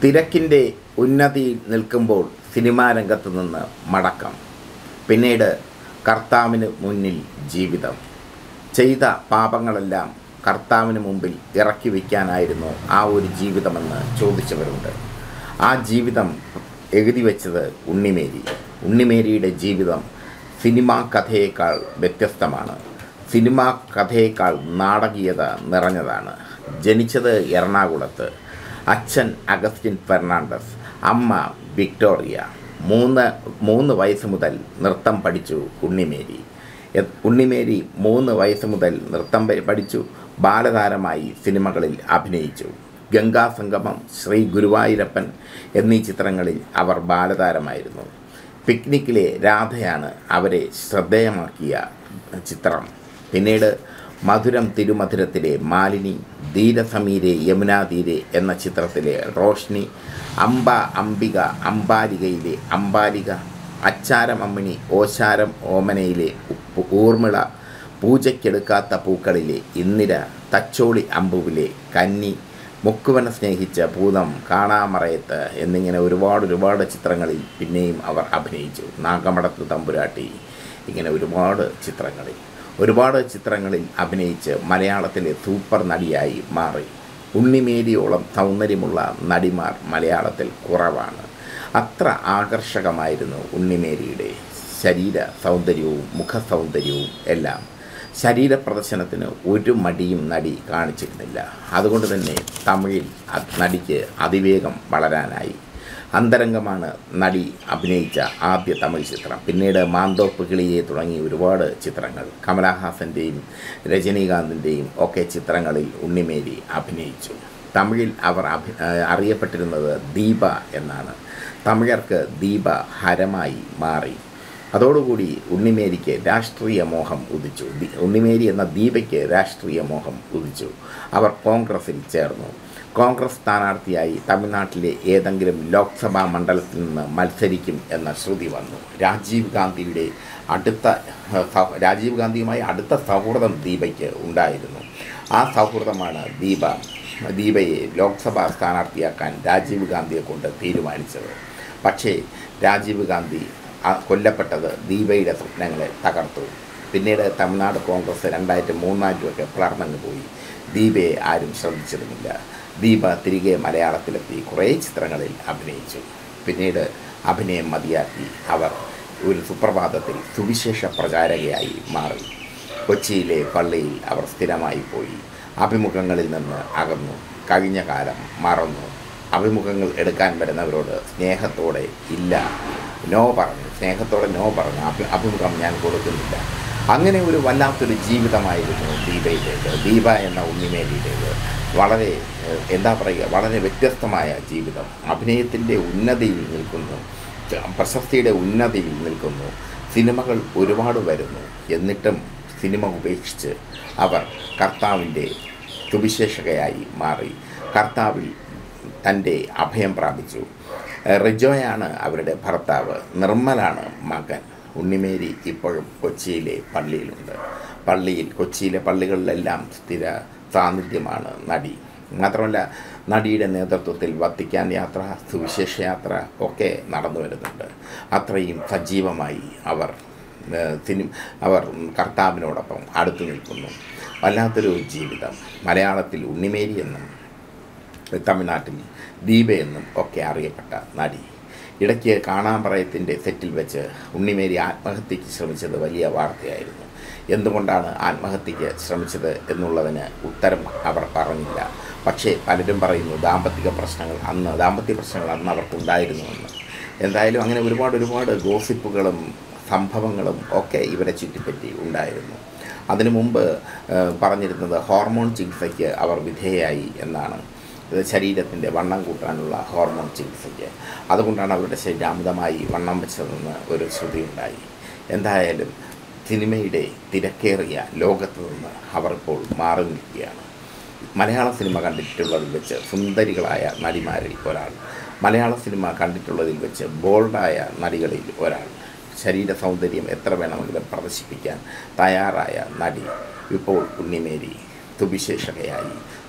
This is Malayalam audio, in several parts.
തിരക്കിൻ്റെ ഉന്നതിയിൽ നിൽക്കുമ്പോൾ സിനിമാ രംഗത്ത് നിന്ന് മടക്കം പിന്നീട് കർത്താവിന് മുന്നിൽ ജീവിതം ചെയ്ത പാപങ്ങളെല്ലാം കർത്താവിന് മുമ്പിൽ ഇറക്കി വയ്ക്കാനായിരുന്നു ആ ഒരു ജീവിതമെന്ന് ചോദിച്ചവരുണ്ട് ആ ജീവിതം എഴുതി വെച്ചത് ഉണ്ണിമേരി ഉണ്ണിമേരിയുടെ ജീവിതം സിനിമാ കഥയേക്കാൾ വ്യത്യസ്തമാണ് സിനിമാ കഥയേക്കാൾ നാടകീയത നിറഞ്ഞതാണ് ജനിച്ചത് എറണാകുളത്ത് അച്ഛൻ അഗസ്റ്റിൻ ഫെർണാണ്ടസ് അമ്മ വിക്ടോറിയ മൂന്ന് മൂന്ന് വയസ്സ് മുതൽ നൃത്തം പഠിച്ചു ഉണ്ണിമേരി എ- ഉണ്ണിമേരി മൂന്ന് വയസ്സ് മുതൽ നൃത്തം പ- പഠിച്ചു ബാലതാരമായി സിനിമകളിൽ അഭിനയിച്ചു ഗംഗാസംഗമം ശ്രീ ഗുരുവായൂരപ്പൻ എന്നീ ചിത്രങ്ങളിൽ അവർ ബാലതാരമായിരുന്നു പിക്നിക്കിലെ രാധയാണ് അവരെ ശ്രദ്ധേയമാക്കിയ ചിത്രം പിന്നീട് മധുരം തിരുമധുരത്തിലെ മാലിനി ധീരസമീരെ യമുനാതീരെ എന്ന ചിത്രത്തിലെ റോഷ്നി അംബ അംബിക അംബാലികയിലെ അംബാലിക അച്ചാരം അമ്മിണി ഓശാരം ഓമനയിലെ ഉപ്പ് ഊർമിള പൂജയ്ക്കെടുക്കാത്ത പൂക്കളിലെ ഇന്ദിര തച്ചോളി അമ്പുവിലെ കന്നി മുക്കുവനെ സ്നേഹിച്ച ഭൂതം കാണാമറയത്ത് എന്നിങ്ങനെ ഒരുപാട് ഒരുപാട് ചിത്രങ്ങളിൽ പിന്നെയും അവർ അഭിനയിച്ചു നാഗമടത്ത് തമ്പുരാട്ടി ഇങ്ങനെ ഒരുപാട് ചിത്രങ്ങളിൽ ഒരുപാട് ചിത്രങ്ങളിൽ അഭിനയിച്ച് മലയാളത്തിലെ സൂപ്പർ നടിയായി മാറി ഉണ്ണിമേരിയോളം സൗന്ദര്യമുള്ള നടിമാർ മലയാളത്തിൽ കുറവാണ് അത്ര ആകർഷകമായിരുന്നു ഉണ്ണിമേരിയുടെ ശരീര സൗന്ദര്യവും മുഖ സൗന്ദര്യവും എല്ലാം ശരീര പ്രദർശനത്തിന് ഒരു മടിയും നടി കാണിച്ചിരുന്നില്ല അതുകൊണ്ട് തന്നെ തമിഴിൽ അ- നടിക്ക് അതിവേഗം വളരാനായി അന്തരംഗമാണ് നടി അഭിനയിച്ച ആദ്യ തമിഴ് ചിത്രം പിന്നീട് മാന്തോപ്പ് കിളിയെ തുടങ്ങി ഒരുപാട് ചിത്രങ്ങൾ കമലഹാസൻ്റെയും രജനീകാന്തിൻ്റെയും ഒക്കെ ചിത്രങ്ങളിൽ ഉണ്ണിമേരി അഭിനയിച്ചു തമിഴിൽ അവർ അഭി ഏഹ് അറിയപ്പെട്ടിരുന്നത് ദീപ എന്നാണ് തമിഴർക്ക് ദീപ ഹരമായി മാറി അതോടുകൂടി ഉണ്ണിമേരിക്ക് രാഷ്ട്രീയ മോഹം ഉദിച്ചു ദി- ഉണ്ണിമേരി എന്ന ദീപയ്ക്ക് രാഷ്ട്രീയ മോഹം ഉദിച്ചു അവർ കോൺഗ്രസിൽ ചേർന്നു കോൺഗ്രസ് സ്ഥാനാർത്ഥിയായി തമിഴ്നാട്ടിലെ ഏതെങ്കിലും ലോക്സഭാ മണ്ഡലത്തിൽ നിന്ന് മത്സരിക്കും എന്ന ശ്രുതി വന്നു രാജീവ് ഗാന്ധിയുടെ അടുത്ത ഏഹ്, സൗ- രാജീവ് ഗാന്ധിയുമായി അടുത്ത സൗഹൃദം ദീപയ്ക്ക് ഉണ്ടായിരുന്നു ആ സൗഹൃദമാണ് ദീപ ദീപയെ ലോക്സഭാ സ്ഥാനാർത്ഥിയാക്കാൻ രാജീവ് ഗാന്ധിയെ കൊണ്ട് തീരുമാനിച്ചത് പക്ഷേ രാജീവ് ഗാന്ധി ആ കൊല്ലപ്പെട്ടത് ദീപയുടെ സ്വപ്നങ്ങളെ തകർത്തു പിന്നീട് തമിഴ്നാട് കോൺഗ്രസ് രണ്ടായിരത്തി മൂന്നായിരമൊക്കെ പിളർന്നങ്ങ് പോയി ദീപയെ ആരും ശ്രദ്ധിച്ചിരുന്നില്ല ദീപ തിരികെ മലയാളത്തിലെത്തി കുറേ ചിത്രങ്ങളിൽ അഭിനയിച്ചു പിന്നീട് അഭിനയം മതിയാക്കി അവർ ഒരു സുപ്രഭാതത്തിൽ സുവിശേഷ പ്രചാരകയായി മാറി കൊച്ചിയിലെ പള്ളിയിൽ അവർ സ്ഥിരമായി പോയി അഭിമുഖങ്ങളിൽ നിന്ന് അകന്നു കഴിഞ്ഞ കാലം മറന്നു അഭിമുഖങ്ങൾ എടുക്കാൻ വരുന്നവരോട് സ്നേഹത്തോടെ ഇല്ല നോ പറഞ്ഞു സ്നേഹത്തോടെ നോ പറഞ്ഞു അഭി അഭിമുഖം ഞാൻ കൊടുക്കുന്നില്ല അങ്ങനെ ഒരു വല്ലാത്തൊരു ജീവിതമായിരുന്നു ദീപയിലേത് ദീപ എന്ന ഉണ്ണിമേലിയിലേത് വളരെ ഏഹ്, എന്താ പറയുക വളരെ വ്യത്യസ്തമായ ജീവിതം അഭിനയത്തിൻ്റെ ഉന്നതിയിൽ നിൽക്കുന്നു പ്രശസ്തിയുടെ ഉന്നതിയിൽ നിൽക്കുന്നു സിനിമകൾ ഒരുപാട് വരുന്നു എന്നിട്ടും സിനിമ ഉപേക്ഷിച്ച് അവർ കർത്താവിൻ്റെ സുവിശേഷകയായി മാറി കർത്താവിൽ തൻ്റെ അഭയം പ്രാപിച്ചു ഏഹ് റിജോയാണ് അവരുടെ ഭർത്താവ് നിർമ്മലാണ് മകൻ ഉണ്ണിമേരി ഇപ്പോഴും കൊച്ചിയിലെ പള്ളിയിലുണ്ട് പള്ളിയിൽ കൊച്ചിയിലെ പള്ളികളിലെല്ലാം സ്ഥിര സാന്നിധ്യമാണ് നടി മാത്രമല്ല നടിയുടെ നേതൃത്വത്തിൽ വത്തിക്കാൻ യാത്ര സുവിശേഷ യാത്ര ഒക്കെ നടന്നു വരുന്നുണ്ട് അത്രയും സജീവമായി അവർ ഏഹ് സിനിമ അവർ കർത്താവിനോടൊപ്പം അടുത്തു നിൽക്കുന്നു വല്ലാത്തൊരു ജീവിതം മലയാളത്തിൽ ഉണ്ണിമേരി എന്നും തമിഴ്നാട്ടിൽ ദീപ എന്നും ഒക്കെ അറിയപ്പെട്ട നടി ഇടയ്ക്ക് കാണാമ്പറയത്തിൻ്റെ സെറ്റിൽ വെച്ച് ഉണ്ണിമേരി ആത്മഹത്യയ്ക്ക് ശ്രമിച്ചത് വലിയ വാർത്തയായിരുന്നു എന്തുകൊണ്ടാണ് ആത്മഹത്യയ്ക്ക് ശ്രമിച്ചത് എന്നുള്ളതിന് ഉത്തരം അവർ പറഞ്ഞില്ല പക്ഷേ പലരും പറയുന്നു ദാമ്പത്തിക പ്രശ്നങ്ങൾ അന്ന് ദാമ്പത്യ പ്രശ്നങ്ങൾ അന്ന് അവർക്കുണ്ടായിരുന്നുവെന്ന് എന്തായാലും അങ്ങനെ ഒരുപാട് ഒരുപാട് ഗോസിപ്പുകളും സംഭവങ്ങളും ഒക്കെ ഇവരെ ചുറ്റിപ്പറ്റി ഉണ്ടായിരുന്നു അതിനു മുമ്പ് ഏഹ്, പറഞ്ഞിരുന്നത് ഹോർമോൺ ചികിത്സയ്ക്ക് അവർ വിധേയയായി എന്നാണ് ഇത് ശരീരത്തിൻ്റെ വണ്ണം കൂട്ടാനുള്ള ഹോർമോൺ ചികിത്സയ്ക്ക് അതുകൊണ്ടാണ് അവരുടെ ശരീരം അമിതമായി വണ്ണം വെച്ചതെന്ന് ഒരു ശ്രുതിയുണ്ടായി എന്തായാലും സിനിമയുടെ തിരക്കേറിയ ലോകത്ത് നിന്ന് അവർ ഇപ്പോൾ മാറി നിൽക്കുകയാണ് മലയാള സിനിമ കണ്ടിട്ടുള്ളതിൽ വെച്ച് സുന്ദരികളായ നടിമാരിൽ ഒരാൾ മലയാള സിനിമ കണ്ടിട്ടുള്ളതിൽ വെച്ച് ബോൾഡായ നടികളിൽ ഒരാൾ ശരീര സൗന്ദര്യം എത്ര വേണമെങ്കിലും പ്രദർശിപ്പിക്കാൻ തയ്യാറായ നടി ഇപ്പോൾ ഉണ്ണിമേരി സുവിശേഷകയായി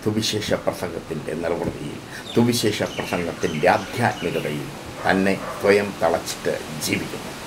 സുവിശേഷ പ്രസംഗത്തിൻ്റെ നിർവൃതിയിൽ സുവിശേഷ പ്രസംഗത്തിൻ്റെ ആധ്യാത്മികതയിൽ തന്നെ സ്വയം തളച്ചിട്ട് ജീവിക്കുന്നു